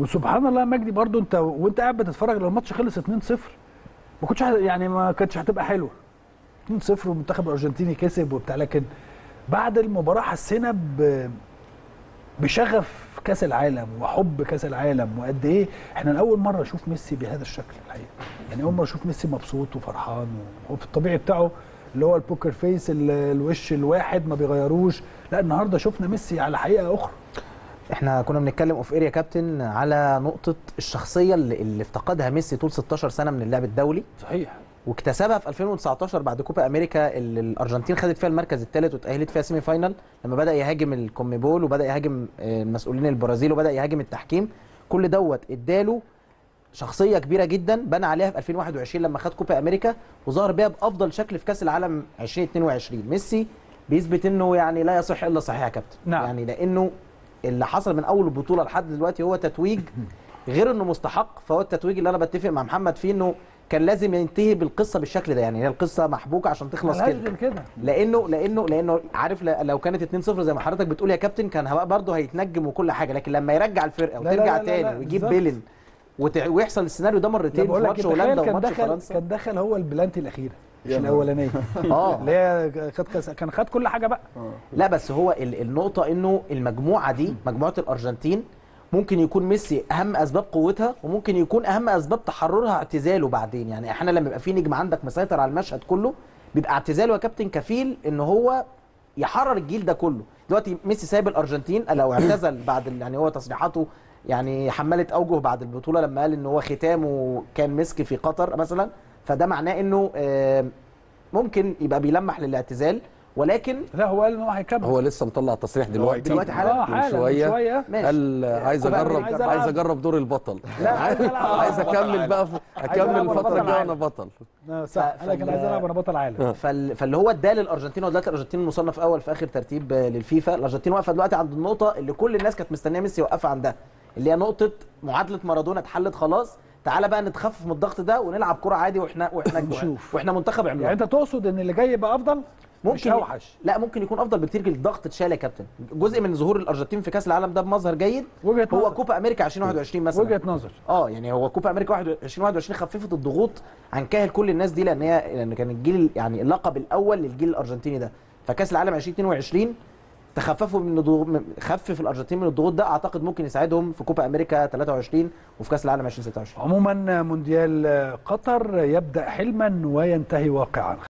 وسبحان الله يا مجدي برضو انت وانت قاعد بتتفرج لو الماتش خلص 2-0 ما كنتش هت- يعني ما كانتش هتبقى حلوه 2-0 والمنتخب الارجنتيني كسب وبتاع لكن بعد المباراه حسينا ب بشغف كاس العالم وحب كاس العالم وقد ايه احنا لاول مره اشوف ميسي بهذا الشكل الحقيقه يعني اول مره اشوف ميسي مبسوط وفرحان وهو في الطبيعي بتاعه اللي هو البوكر فيس ال- الوش الواحد ما بيغيروش لا النهارده شفنا ميسي على حقيقه اخرى احنا كنا بنتكلم اوف اريا كابتن على نقطه الشخصيه اللي, اللي افتقدها ميسي طول 16 سنه من اللعب الدولي صحيح واكتسبها في 2019 بعد كوبا امريكا اللي الارجنتين خدت فيها المركز الثالث وتاهلت فيها سيمي فاينال لما بدا يهاجم الكوميبول وبدا يهاجم آه، المسؤولين البرازيل وبدا يهاجم التحكيم كل دوت اداله شخصيه كبيره جدا بنى عليها في 2021 لما خد كوبا امريكا وظهر بيها بافضل شكل في كاس العالم 2022 ميسي بيثبت انه يعني لا يصح الا صحيح يا كابتن نعم. يعني لانه اللي حصل من اول البطوله لحد دلوقتي هو تتويج غير انه مستحق فهو التتويج اللي انا بتفق مع محمد فيه انه كان لازم ينتهي بالقصه بالشكل ده يعني هي القصه محبوكه عشان تخلص ملهاش كده غير كده لانه لانه لانه عارف ل- لو كانت 2-0 زي ما حضرتك بتقول يا كابتن كان هبقى برضه هيتنجم وكل حاجه لكن لما يرجع الفرقه لا لا وترجع لا لا لا، تاني ويجيب بالظبط. بيلين وتع- ويحصل السيناريو ده لا مرتين في بقول لك ماتش تخيل هولندا كان وماتش دخل فرنسا كان دخل هو البلانتي الاخيره مش يا نهار. الاولانيه اه اللي هي خد كاس كان خد كل حاجه بقى لا بس هو ال- النقطة انه المجموعة دي مجموعة الارجنتين ممكن يكون ميسي اهم اسباب قوتها وممكن يكون اهم اسباب تحررها اعتزاله بعدين يعني احيانا لما يبقى في نجم عندك مسيطر على المشهد كله بيبقى اعتزاله يا كابتن كفيل ان هو يحرر الجيل ده كله دلوقتي ميسي سايب الارجنتين لو اعتزل بعد ال- يعني هو تصريحاته يعني حملت اوجه بعد البطولة لما قال ان هو ختامه كان مسك في قطر مثلا فده معناه انه آه، ممكن يبقى بيلمح للاعتزال ولكن لا هو قال ان هو هيكمل هو لسه مطلع تصريح دلوقتي دلوقتي حالا؟ اه من حالا من شويه شويه ماشي قال عايز كوبا اجرب أمريكا. عايز اجرب دور البطل لا عايز العب عايز اكمل بقى في اكمل ألعب وأنا الفتره بطل الجايه عالم. وانا بطل آه، صح ف- قال لك انا فال- عايز العب وانا بطل عالم فال... فاللي هو اداه للارجنتين ودلوقتي الارجنتين مصنف اول في اخر ترتيب آه، للفيفا الارجنتين واقفه دلوقتي عند النقطه اللي كل الناس كانت مستنيه ميسي يوقفها عندها اللي هي نقطه معادله مارادونا اتحلت خلاص تعالى بقى نتخفف من الضغط ده ونلعب كره عادي واحنا واحنا نشوف. واحنا منتخب يعني عملاق انت تقصد ان اللي جاي يبقى افضل مش ممكن اوحش لا ممكن يكون افضل بكتير الضغط اتشال يا كابتن جزء من ظهور الارجنتين في كاس العالم ده بمظهر جيد وجهه هو نظر كوبا امريكا 2021 مثلا وجهه نظر اه يعني هو كوبا امريكا 2021 خففت الضغوط عن كاهل كل الناس دي لان هي لان كان الجيل يعني اللقب الاول للجيل الارجنتيني ده فكاس العالم 2022 تخففوا من الضغوط خفف الارجنتين من الضغوط ده اعتقد ممكن يساعدهم في كوبا امريكا 23 وفي كاس العالم 2026 عموما مونديال قطر يبدا حلما وينتهي واقعا